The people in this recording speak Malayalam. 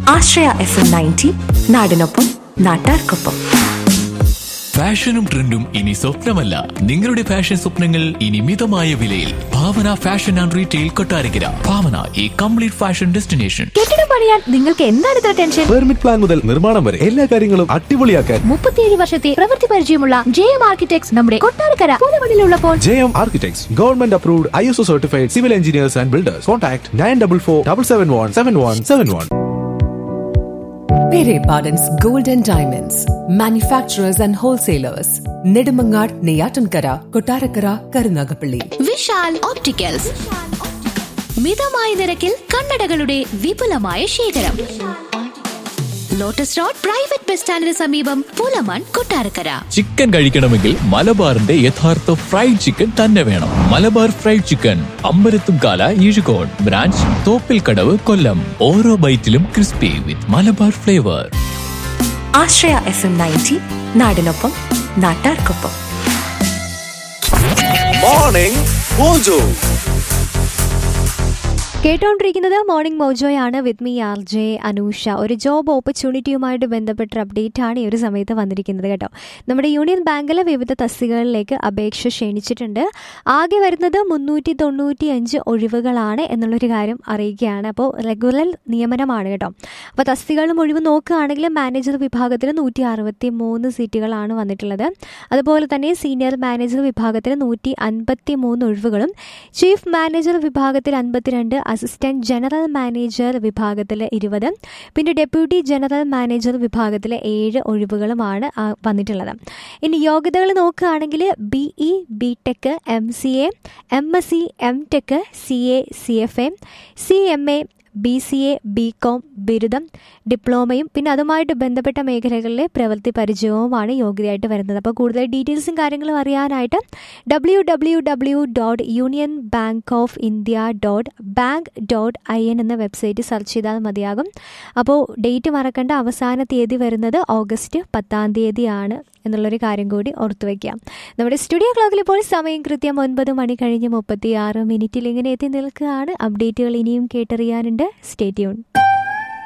ആശ്രയ എഫ് എം നയൻറ്റി നാടിനൊപ്പം നാട്ടാർക്കൊപ്പം ഫാഷനും ട്രെൻഡും ഇനി സ്വപ്നമല്ല നിങ്ങളുടെ ഫാഷൻ സ്വപ്നങ്ങൾ ഇനി മിതമായ വിലയിൽ Bhavana fashion and retail Kottarakkara Bhavana ഈ കംപ്ലീറ്റ് ഫാഷൻ ഡെസ്റ്റിനേഷൻ കെട്ടിടം പണിയാൻ നിങ്ങൾക്ക് എന്താണ് ഇത്ര ടെൻഷൻ പെർമിറ്റ് പ്ലാൻ മുതൽ നിർമ്മാണം വരെ എല്ലാ കാര്യങ്ങളും അടിപൊളിയാക്കാൻ മുപ്പത്തിയേഴ് വർഷത്തെ പ്രവൃത്തി പരിചയമുള്ള ജെ എം ആർക്കിടെക്ട്സ് നമ്മുടെ കൊട്ടാരക്കര പൂലമണിലുള്ളപ്പോൾ J M architects government approved I S O certified civil engineers and builders contact nine double four double seven one seven one seven one Pere Pardon's Gold and Diamonds, manufacturers and wholesalers, Nedimangar, Neyatankara, Kotarakara, Karunagapalli. Vishal opticals മിതമായ നിരക്കിൽ കണ്ണടകളുടെ വിപുലമായ ശേഖരം ലോട്ടസ് റോഡ് പ്രൈവറ്റ് ബസ് സ്റ്റാൻഡിന് സമീപം പുലമൺ കൊട്ടാരക്കര ചിക്കൻ കഴിക്കണമെങ്കിൽ മലബാറിന്റെ യഥാർത്ഥ ഫ്രൈഡ് ചിക്കൻ തന്നെ വേണം മലബാർ ഫ്രൈഡ് ചിക്കൻ അമ്പലത്തുംകാല ഈഴുകോട് ബ്രാഞ്ച് തോപ്പിൽ കടവ് കൊല്ലം ഓരോ ബൈറ്റിലും crispy with Malabar flavour Ashraya FM ninety നയൻറ്റി നാടിനൊപ്പം നാട്ടാർക്കൊപ്പം മോർണിംഗ് മോജോ കേട്ടോണ്ടിരിക്കുന്നത് മോർണിംഗ് മോജോയാണ് with me R J Anusha ഒരു ജോബ് ഓപ്പർച്യൂണിറ്റിയുമായിട്ട് ബന്ധപ്പെട്ട അപ്ഡേറ്റ് ആണ് ഈ ഒരു സമയത്ത് വന്നിരിക്കുന്നത് കേട്ടോ നമ്മുടെ യൂണിയൻ ബാങ്കിലെ വിവിധ തസ്തികകളിലേക്ക് അപേക്ഷ ക്ഷണിച്ചിട്ടുണ്ട് ആകെ വരുന്നത് മുന്നൂറ്റി തൊണ്ണൂറ്റി അഞ്ച് ഒഴിവുകളാണ് എന്നുള്ളൊരു കാര്യം അറിയിക്കുകയാണ് അപ്പോൾ റെഗുലർ നിയമനമാണ് കേട്ടോ അപ്പോൾ തസ്തികകളും ഒഴിവ് നോക്കുകയാണെങ്കിൽ മാനേജർ വിഭാഗത്തിൽ നൂറ്റി അറുപത്തി മൂന്ന് സീറ്റുകളാണ് വന്നിട്ടുള്ളത് അതുപോലെ തന്നെ സീനിയർ മാനേജർ വിഭാഗത്തിൽ നൂറ്റി അൻപത്തി മൂന്ന് ഒഴിവുകളും ചീഫ് മാനേജർ വിഭാഗത്തിൽ അൻപത്തിരണ്ട് അസിസ്റ്റന്റ് ജനറൽ മാനേജർ വിഭാഗത്തിൽ ഇരുപത് പിന്നെ ഡെപ്യൂട്ടി ജനറൽ മാനേജർ വിഭാഗത്തിൽ ഏഴ് ഒഴിവുകളുമാണ് ആ, വന്നിട്ടുള്ളത് ഇനി യോഗ്യതകൾ നോക്കുകയാണെങ്കിൽ B E B Tech M C A M S C M Tech C A C F A C M A B C A B Com ബിരുദം ഡിപ്ലോമയും പിന്നെ അതുമായിട്ട് ബന്ധപ്പെട്ട മേഖലകളിലെ പ്രവൃത്തി പരിചയവുമാണ് യോഗ്യതയായിട്ട് വരുന്നത് അപ്പോൾ കൂടുതൽ ഡീറ്റെയിൽസും കാര്യങ്ങളും അറിയാനായിട്ട് W W W dot Union Bank of India dot bank dot I N എന്ന വെബ്സൈറ്റ് സെർച്ച് ചെയ്താൽ മതിയാകും അപ്പോൾ ഡേറ്റ് മറക്കേണ്ട അവസാന തീയതി വരുന്നത് ഓഗസ്റ്റ് പത്താം തീയതിയാണ് എന്നുള്ളൊരു കാര്യം കൂടി ഓർത്തു വയ്ക്കാം നമ്മുടെ സ്റ്റുഡിയോ ക്ലോക്കിൽ ഇപ്പോൾ സമയം കൃത്യം ഒൻപത് മണി കഴിഞ്ഞ് മുപ്പത്തി ആറ് മിനിറ്റിൽ ഇങ്ങനെ എത്തി നിൽക്കുകയാണ് അപ്ഡേറ്റുകൾ ഇനിയും കേട്ടറിയാനുണ്ട് സ്റ്റേ ട്യൂൺ